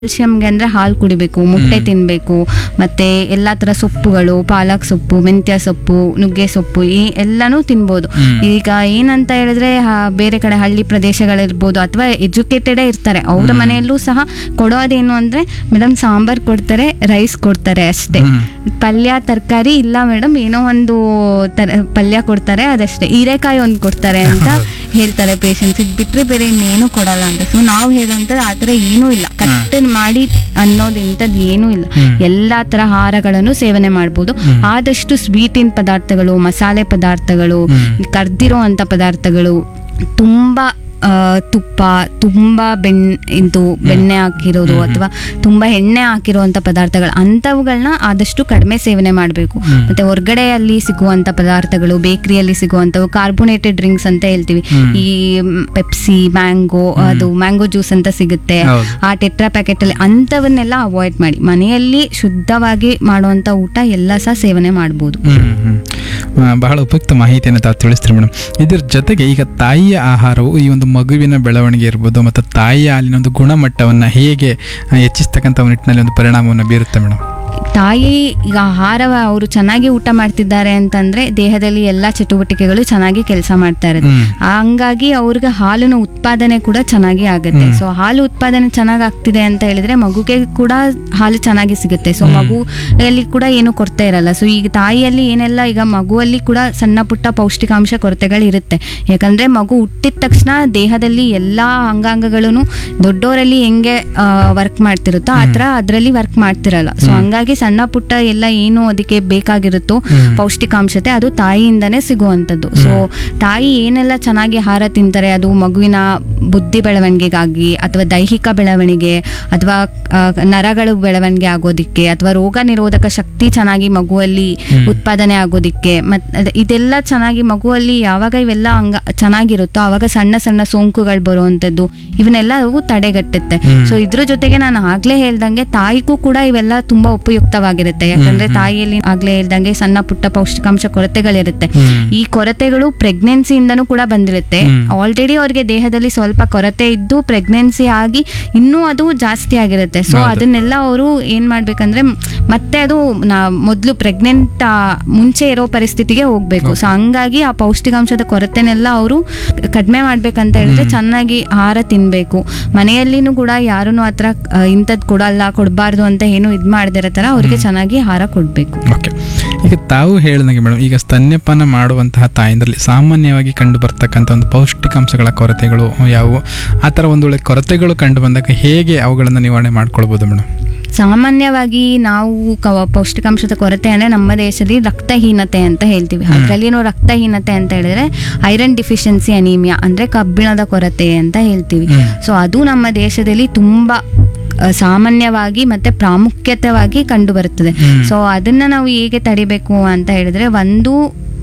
ಕ್ಯಾಲ್ಸಿಯಂಗೆ ಅಂದ್ರೆ ಹಾಲು ಕುಡಿಬೇಕು ಮುಟ್ಟೆ ತಿನ್ಬೇಕು ಮತ್ತೆ ಎಲ್ಲಾ ತರ ಸೊಪ್ಪುಗಳು ಪಾಲಕ್ ಸೊಪ್ಪು ಮೆಂತ್ಯ ಸೊಪ್ಪು ನುಗ್ಗೆ ಸೊಪ್ಪು ಈ ಎಲ್ಲಾನು ತಿನ್ಬೋದು ಹ್ಮ್. ಈಗ ಏನಂತ ಹೇಳಿದ್ರೆ ಆ, ಬೇರೆ ಕಡೆ ಹಳ್ಳಿ ಪ್ರದೇಶಗಳಿರ್ಬೋದು ಅಥವಾ ಎಜುಕೇಟೆಡೇ ಇರ್ತಾರೆ ಅವ್ರ ಮನೆಯಲ್ಲೂ ಸಹ ಕೊಡೋದೇನು ಅಂದ್ರೆ ಮೇಡಮ್ ಸಾಂಬಾರ್ ಕೊಡ್ತಾರೆ ರೈಸ್ ಕೊಡ್ತಾರೆ ಅಷ್ಟೇ ಹ್ಮ್. ಪಲ್ಯ ತರಕಾರಿ ಇಲ್ಲ ಮೇಡಮ್ ಏನೋ ಒಂದು ತರ ಪಲ್ಯ ಕೊಡ್ತಾರೆ ಅದಷ್ಟೇ ಹೀರೆಕಾಯಿ ಒಂದು ಕೊಡ್ತಾರೆ ಅಂತ ಹೇಳ್ತಾರೆ ಪೇಷಂಟ್ಸ್ ಇದು ಬಿಟ್ರೆ ಬೇರೆ ಇನ್ನೇನು ಕೊಡಲ್ಲ ಅಂತ ಸೊ ನಾವು ಹೇಳುವಂಥದ್ದು ಆ ಥರ ಏನೂ ಇಲ್ಲ ಕಟ್ ಮಾಡಿ ಅನ್ನೋದು ಇಂಥದ್ದು ಏನೂ ಇಲ್ಲ ಹ್ಮ್. ಎಲ್ಲಾ ತರ ಆಹಾರಗಳನ್ನು ಸೇವನೆ ಮಾಡ್ಬೋದು ಹ್ಮ್. ಆದಷ್ಟು ಸ್ವೀಟಿನ ಪದಾರ್ಥಗಳು ಮಸಾಲೆ ಪದಾರ್ಥಗಳು ಹ್ಮ್. ಕರ್ದಿರೋ ಅಂತ ಪದಾರ್ಥಗಳು ತುಂಬಾ ಆ, ತುಪ್ಪ ತುಂಬಾ ಬೆಣ್ ಇದು ಬೆಣ್ಣೆ ಹಾಕಿರೋದು ಹ್ಮ್. ಅಥವಾ ತುಂಬಾ ಎಣ್ಣೆ ಹಾಕಿರುವಂತ ಪದಾರ್ಥಗಳು ಅಂಥವುಗಳನ್ನ ಆದಷ್ಟು ಕಡಿಮೆ ಸೇವನೆ ಮಾಡಬೇಕು ಹ್ಮ್. ಮತ್ತೆ ಹೊರಗಡೆಯಲ್ಲಿ ಸಿಗುವಂತ ಪದಾರ್ಥಗಳು ಬೇಕರಿಯಲ್ಲಿ ಸಿಗುವಂತವು ಕಾರ್ಬೋನೇಟೆಡ್ ಡ್ರಿಂಕ್ಸ್ ಅಂತ ಹೇಳ್ತೀವಿ ಹ್ಮ್. ಈ ಪೆಪ್ಸಿ ಮ್ಯಾಂಗೋ ಅದು ಮ್ಯಾಂಗೋ ಜ್ಯೂಸ್ ಅಂತ ಸಿಗುತ್ತೆ ಹೌದು. ಆ ಟೆಟ್ರಾ ಪ್ಯಾಕೆಟ್ ಅಲ್ಲಿ ಅಂಥವನ್ನೆಲ್ಲ ಅವಾಯ್ಡ್ ಮಾಡಿ ಮನೆಯಲ್ಲಿ ಶುದ್ಧವಾಗಿ ಮಾಡುವಂತ ಊಟ ಎಲ್ಲ ಸಹ ಸೇವನೆ ಮಾಡ್ಬೋದು ಹ್ಮ್, ಹ್ಮ್. ಆ, ಬಹಳ ಉಪಯುಕ್ತ ಮಾಹಿತಿಯನ್ನು ತಾವು ತಿಳಿಸ್ತೀರಿ ಮೇಡಮ್ ಇದ್ರ ಜೊತೆಗೆ ಈಗ ತಾಯಿಯ ಆಹಾರವು ಈ ಒಂದು ಮಗುವಿನ ಬೆಳವಣಿಗೆ ಇರ್ಬೋದು ಮತ್ತು ತಾಯಿಯ ಹಾಲಿನ ಒಂದು ಗುಣಮಟ್ಟವನ್ನು ಹೇಗೆ ಆ, ಹೆಚ್ಚಿಸ್ತಕ್ಕಂಥ ಒಂದು ನಿಟ್ಟಿನಲ್ಲಿ ಒಂದು ಪರಿಣಾಮವನ್ನು ಬೀರುತ್ತೆ ಮೇಡಮ್ ತಾಯಿ ಈಗ ಆಹಾರ ಅವರು ಚೆನ್ನಾಗಿ ಊಟ ಮಾಡ್ತಿದ್ದಾರೆ ಅಂತಂದ್ರೆ ದೇಹದಲ್ಲಿ ಎಲ್ಲಾ ಚಟುವಟಿಕೆಗಳು ಚೆನ್ನಾಗಿ ಕೆಲಸ ಮಾಡ್ತಾ ಇರುತ್ತೆ ಹ್ಮ್. ಹಂಗಾಗಿ ಅವ್ರಿಗೆ ಹಾಲಿನ ಉತ್ಪಾದನೆ ಕೂಡ ಚೆನ್ನಾಗಿ ಆಗುತ್ತೆ ಹ್ಮ್. ಸೊ ಹಾಲು ಉತ್ಪಾದನೆ ಚೆನ್ನಾಗಿ ಆಗ್ತಿದೆ ಅಂತ ಹೇಳಿದ್ರೆ ಮಗುಗೆ ಕೂಡ ಹಾಲು ಚೆನ್ನಾಗಿ ಸಿಗುತ್ತೆ ಸೊ ಹ್ಮ್. ಮಗುಯಲ್ಲಿ ಕೂಡ ಏನು ಕೊರತೆ ಇರಲ್ಲ ಸೊ ಈಗ ತಾಯಿಯಲ್ಲಿ ಏನೆಲ್ಲ ಈಗ ಮಗುವಲ್ಲಿ ಕೂಡ ಸಣ್ಣ ಪುಟ್ಟ ಪೌಷ್ಟಿಕಾಂಶ ಕೊರತೆಗಳು ಇರುತ್ತೆ ಯಾಕಂದ್ರೆ ಮಗು ಹುಟ್ಟಿದ ತಕ್ಷಣ ದೇಹದಲ್ಲಿ ಎಲ್ಲಾ ಅಂಗಾಂಗಗಳನ್ನು ದೊಡ್ಡವರಲ್ಲಿ ಹೆಂಗೆ ವರ್ಕ್ ಮಾಡ್ತಿರುತ್ತೋ ಆ ಥರ ಅದರಲ್ಲಿ ವರ್ಕ್ ಮಾಡ್ತಿರಲ್ಲ ಸೊ ಹ್ಮ್. ಹಂಗಾಗಿ ಸಣ್ಣ ಪುಟ್ಟ ಎಲ್ಲ ಏನು ಅದಕ್ಕೆ ಬೇಕಾಗಿರುತ್ತೋ ಹ್ಮ್. ಪೌಷ್ಟಿಕಾಂಶತೆ ಅದು ತಾಯಿಯಿಂದನೇ ಸಿಗುವಂಥದ್ದು ಸೊ ತಾಯಿ ಏನೆಲ್ಲ ಚೆನ್ನಾಗಿ ಆಹಾರ ತಿಂತಾರೆ ಅದು ಮಗುವಿನ ಬುದ್ಧಿ ಬೆಳವಣಿಗೆಗಾಗಿ ಅಥವಾ ದೈಹಿಕ ಬೆಳವಣಿಗೆ ಅಥವಾ ಆ, ನರಗಳು ಬೆಳವಣಿಗೆ ಆಗೋದಿಕ್ಕೆ ಅಥವಾ ರೋಗ ನಿರೋಧಕ ಶಕ್ತಿ ಚೆನ್ನಾಗಿ ಮಗುವಲ್ಲಿ ಹ್ಮ್. ಉತ್ಪಾದನೆ ಆಗೋದಿಕ್ಕೆ ಮತ್ ಅದ್- ಇದೆಲ್ಲ ಚೆನ್ನಾಗಿ ಮಗುವಲ್ಲಿ ಯಾವಾಗ ಇವೆಲ್ಲ ಅಂಗ ಚೆನ್ನಾಗಿರುತ್ತೋ ಆವಾಗ ಸಣ್ಣ ಸಣ್ಣ ಸೋಂಕುಗಳು ಬರುವಂಥದ್ದು ಇವನ್ನೆಲ್ಲ ಅವು ತಡೆಗಟ್ಟುತ್ತೆ ಹ್ಮ್. ಸೊ ಇದ್ರ ಜೊತೆಗೆ ನಾನು ಆಗ್ಲೇ ಹೇಳ್ದಂಗೆ ತಾಯಿಗೂ ಕೂಡ ಇವೆಲ್ಲ ತುಂಬಾ ಉಪಯುಕ್ತವಾಗಿರುತ್ತೆ ಯಾಕಂದ್ರೆ ಹ್ಮ್. ತಾಯಿಯಲ್ಲಿ ಆಗ್ಲೇ ಹೇಳ್ದಂಗೆ ಸಣ್ಣ ಪುಟ್ಟ ಪೌಷ್ಟಿಕಾಂಶ ಕೊರತೆಗಳಿರುತ್ತೆ ಹ್ಮ್. ಈ ಕೊರತೆಗಳು ಪ್ರೆಗ್ನೆನ್ಸಿಯಿಂದನೂ ಕೂಡ ಬಂದಿರುತ್ತೆ ಹ್ಮ್. ಆಲ್ರೆಡಿ ಅವ್ರಿಗೆ ದೇಹದಲ್ಲಿ ಸ್ವಲ್ಪ ಕೊರತೆ ಇದ್ದು ಪ್ರೆಗ್ನೆನ್ಸಿ ಆಗಿ ಇನ್ನೂ ಅದು ಜಾಸ್ತಿ ಆಗಿರುತ್ತೆ ಸೊ ಹೌದು. ಅದನ್ನೆಲ್ಲ ಅವರು ಏನ್ ಮಾಡ್ಬೇಕಂದ್ರೆ ಮ್, ಮತ್ತೆ ಅದು ನಾ ಮೊದಲು ಪ್ರೆಗ್ನೆಂಟ್ ಮುಂಚೆ ಇರೋ ಪರಿಸ್ಥಿತಿಗೆ ಹೋಗ್ಬೇಕು ಸೊ ಹಂಗಾಗಿ ಆ ಪೌಷ್ಟಿಕಾಂಶದ ಕೊರತೆನೆಲ್ಲ ಅವರು ಕಡಿಮೆ ಮಾಡ್ಬೇಕಂತ ಹೇಳಿದ್ರೆ ಹ್ಮ್. ಚೆನ್ನಾಗಿ ಆಹಾರ ತಿನ್ಬೇಕು ಮನೆಯಲ್ಲಿನೂ ಕೂಡ ಯಾರೂ ಹತ್ರ ಇಂಥದ್ದು ಕೊಡಲ್ಲ ಕೊಡಬಾರ್ದು ಅಂತ ಏನು ಇದು ಮಾಡದಿರೋ ತರ ಅವ್ರಿಗೆ ಚೆನ್ನಾಗಿ ಆಹಾರ ಕೊಡ್ಬೇಕು ಓಕೆ ಈಗ ತಾವು ಹೇಳಿದಂಗೆ ಮೇಡಮ್ ಈಗ ಸ್ತನ್ಯಪಾನ ಮಾಡುವಂತಹ ತಾಯಂದ್ರಲ್ಲಿ ಸಾಮಾನ್ಯವಾಗಿ ಕಂಡು ಬರ್ತಕ್ಕಂಥ ಒಂದು ಪೌಷ್ಟಿಕಾಂಶಗಳ ಕೊರತೆಗಳು ಯಾವುವು ಆ ಥರ ಒಂದು ವೇಳೆ ಕೊರತೆಗಳು ಕಂಡು ಬಂದಾಗ ಹೇಗೆ ಅವುಗಳನ್ನು ನಿವಾರಣೆ ಮಾಡ್ಕೊಳ್ಬೋದು ಮೇಡಮ್ ಸಾಮಾನ್ಯವಾಗಿ ನಾವು ಕ- ಪೌಷ್ಟಿಕಾಂಶದ ಕೊರತೆ ಅಂದ್ರೆ ನಮ್ಮ ದೇಶದಲ್ಲಿ ರಕ್ತಹೀನತೆ ಅಂತ ಹೇಳ್ತೀವಿ ಹ್ಮ್. ಅದರಲ್ಲಿ ರಕ್ತಹೀನತೆ ಅಂತ ಹೇಳಿದ್ರೆ ಐರನ್ ಡಿಫಿಷಿಯನ್ಸಿ ಅನೀಮಿಯಾ ಅಂದ್ರೆ ಕಬ್ಬಿಣದ ಕೊರತೆ ಅಂತ ಹೇಳ್ತೀವಿ ಹ್ಮ್. ಸೊ ಅದು ನಮ್ಮ ದೇಶದಲ್ಲಿ ತುಂಬಾ ಆ, ಸಾಮಾನ್ಯವಾಗಿ ಮತ್ತೆ ಪ್ರಾಮುಖ್ಯತೆವಾಗಿ ಕಂಡು ಬರುತ್ತದೆ ಹ್ಮ್. ಸೊ ಅದನ್ನ ನಾವು ಹೇಗೆ ತಡಿಬೇಕು ಅಂತ ಹೇಳಿದ್ರೆ ಒಂದು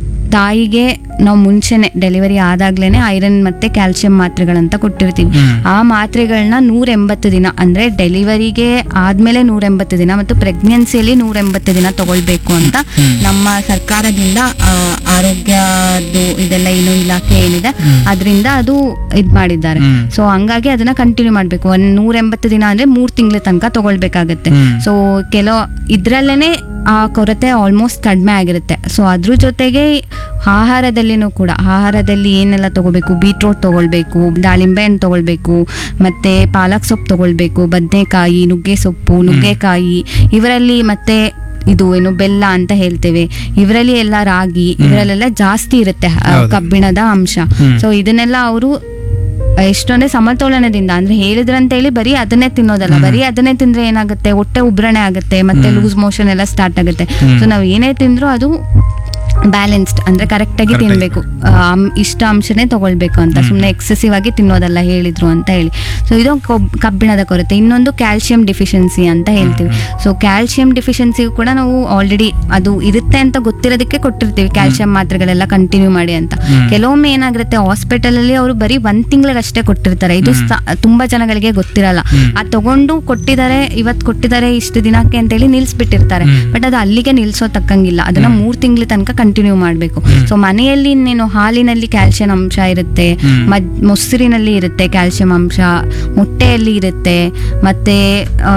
ತಾಯಿಗೆ ನಾವು ಮುಂಚೆನೆ ಡೆಲಿವರಿ ಆದಾಗ್ಲೇನೆ ಐರನ್ ಮತ್ತೆ ಕ್ಯಾಲ್ಸಿಯಂ ಮಾತ್ರೆಗಳಂತ ಕೊಟ್ಟಿರ್ತೀವಿ ಹ್ಮ್. ಆ ಮಾತ್ರೆಗಳನ್ನ ನೂರ ಎಂಬತ್ತು ದಿನ ಅಂದ್ರೆ ಡೆಲಿವರಿಗೆ ಆದ್ಮೇಲೆ ನೂರ ಎಂಬತ್ತು ದಿನ ಮತ್ತು ಪ್ರೆಗ್ನೆನ್ಸಿಯಲ್ಲಿ ನೂರ ಎಂಬತ್ತು ದಿನ ತಗೊಳ್ಬೇಕು ಅಂತ ಹ್ಮ್. ನಮ್ಮ ಸರ್ಕಾರದಿಂದ ಆ, ಆರೋಗ್ಯದ್ದು ಇದೆಲ್ಲ ಏನು ಇಲಾಖೆ ಏನಿದೆ ಹ್ಮ್. ಅದರಿಂದ ಅದು ಇದ್ ಮಾಡಿದ್ದಾರೆ ಹ್ಮ್. ಸೊ ಹಂಗಾಗಿ ಅದನ್ನ ಕಂಟಿನ್ಯೂ ಮಾಡ್ಬೇಕು ಒಂದ್ ನೂರ ಎಂಬತ್ತು ದಿನ ಅಂದ್ರೆ ಮೂರ್ ತಿಂಗಳ ತನಕ ತಗೊಳ್ಬೇಕಾಗತ್ತೆ ಹ್ಮ್. ಸೊ ಕೆಲವು ಇದ್ರಲ್ಲೇನೆ ಆ ಕೊರತೆ ಆಲ್ಮೋಸ್ಟ್ ಕಡಿಮೆ ಆಗಿರುತ್ತೆ ಸೊ ಅದ್ರ ಜೊತೆಗೆ ಆಹಾರದಲ್ಲಿನೂ ಕೂಡ ಆಹಾರದಲ್ಲಿ ಏನೆಲ್ಲ ತಗೋಬೇಕು ಬೀಟ್ರೋಟ್ ತಗೊಳ್ಬೇಕು ದಾಳಿಂಬೆ ಹಣ್ಣು ತಗೊಳ್ಬೇಕು ಮತ್ತೆ ಪಾಲಕ್ ಸೊಪ್ಪು ತಗೊಳ್ಬೇಕು ಬದನೆಕಾಯಿ ನುಗ್ಗೆ ಸೊಪ್ಪು ನುಗ್ಗೆಕಾಯಿ ಇವರಲ್ಲಿ ಮತ್ತೆ ಇದು ಏನು ಬೆಲ್ಲ ಅಂತ ಹೇಳ್ತೇವೆ ಇವರಲ್ಲಿ ಎಲ್ಲ ರಾಗಿ ಇವರಲ್ಲೆಲ್ಲ ಜಾಸ್ತಿ ಇರುತ್ತೆ ಆ, ಹೌದು. ಕಬ್ಬಿಣದ ಅಂಶ ಹ್ಮ್. ಸೊ ಇದನ್ನೆಲ್ಲ ಅವರು ಎಷ್ಟೊಂದೇ ಸಮತೋಲನದಿಂದ ಅಂದ್ರೆ ಹೇಳಿದ್ರಂತೇಳಿ ಬರೀ ಅದನ್ನೇ ತಿನ್ನೋದಲ್ಲ ಹ್ಮ್. ಬರೀ ಅದನ್ನೇ ತಿಂದ್ರೆ ಏನಾಗುತ್ತೆ ಹೊಟ್ಟೆ ಉಬ್ರಣೆ ಆಗುತ್ತೆ ಮತ್ತೆ ಹ್ಮ್. ಲೂಸ್ ಮೋಷನ್ ಎಲ್ಲ ಸ್ಟಾರ್ಟ್ ಆಗುತ್ತೆ ಹ್ಮ್. ಸೊ ನಾವು ಏನೇ ತಿಂದ್ರೂ ಅದು ಬ್ಯಾಲೆನ್ಸ್ಡ್ ಅಂದ್ರೆ ಕರೆಕ್ಟ್ ಆಗಿ Correct ಆಗಿ. ತಿನ್ಬೇಕು ಆ, ಅಮ್- ಇಷ್ಟ ಅಂಶನೇ ತಗೊಳ್ಬೇಕು ಅಂತ ಹ್ಮ್. ಸುಮ್ಮನೆ ಎಕ್ಸೆಸಿವ್ ಆಗಿ ತಿನ್ನೋದಲ್ಲ ಹೇಳಿದ್ರು ಅಂತ ಹೇಳಿ ಸೊ ಇದು ಕೊಬ್- ಕಬ್ಬಿಣದ ಕೊರತೆ ಇನ್ನೊಂದು ಕ್ಯಾಲ್ಸಿಯಂ ಡಿಫಿಷಿಯನ್ಸಿ ಅಂತ ಹೇಳ್ತೀವಿ ಸೊ ಕ್ಯಾಲ್ಸಿಯಂ ಡಿಫಿಷಿಯನ್ಸಿಗೂ ಕೂಡ ನಾವು ಆಲ್ರೆಡಿ ಅದು ಇರುತ್ತೆ ಅಂತ ಗೊತ್ತಿರೋದಕ್ಕೆ ಕೊಟ್ಟಿರ್ತೀವಿ ಕ್ಯಾಲ್ಸಿಯಂ ಮಾತ್ರೆಗಳೆಲ್ಲ ಕಂಟಿನ್ಯೂ ಮಾಡಿ ಅಂತ ಹ್ಮ್. ಕೆಲವೊಮ್ಮೆ ಏನಾಗುತ್ತೆ ಹಾಸ್ಪಿಟಲ್ ಅಲ್ಲಿ ಅವರು ಬರೀ ಒಂದ್ ತಿಂಗಳಿಗಷ್ಟೇ ಕೊಟ್ಟಿರ್ತಾರೆ ಇದು ಹ್ಮ್. ಸ- ತುಂಬಾ ಜನಗಳಿಗೆ ಗೊತ್ತಿರಲ್ಲ ಹ್ಮ್. ಅದು ತಗೊಂಡು ಕೊಟ್ಟಿದ್ದಾರೆ ಇವತ್ತು ಕೊಟ್ಟಿದ್ದಾರೆ ಇಷ್ಟು ದಿನಕ್ಕೆ ಅಂತೇಳಿ ನಿಲ್ಸ್ಬಿಟ್ಟಿರ್ತಾರೆ ಹ್ಮ್. ಬಟ್ ಅದು ಅಲ್ಲಿಗೆ ನಿಲ್ಸೋ ತಕ್ಕಂಗಿಲ್ಲ ಅದನ್ನ ಹ್ಮ್. ಮೂರ್ ತಿಂಗಳ ತನಕ ಕಂಟಿನ್ಯೂ ಮಾಡಬೇಕು ಹ್ಮ್. ಸೊ ಮನೆಯಲ್ಲಿ ನೀನು ಹಾಲಿನಲ್ಲಿ ಕ್ಯಾಲ್ಸಿಯಂ ಅಂಶ ಇರುತ್ತೆ ಹ್ಮ್. ಮದ್ ಮೊಸರಿನಲ್ಲಿ ಇರುತ್ತೆ ಕ್ಯಾಲ್ಸಿಯಂ ಅಂಶ ಮೊಟ್ಟೆಯಲ್ಲಿ ಇರುತ್ತೆ ಮತ್ತೆ ಆ,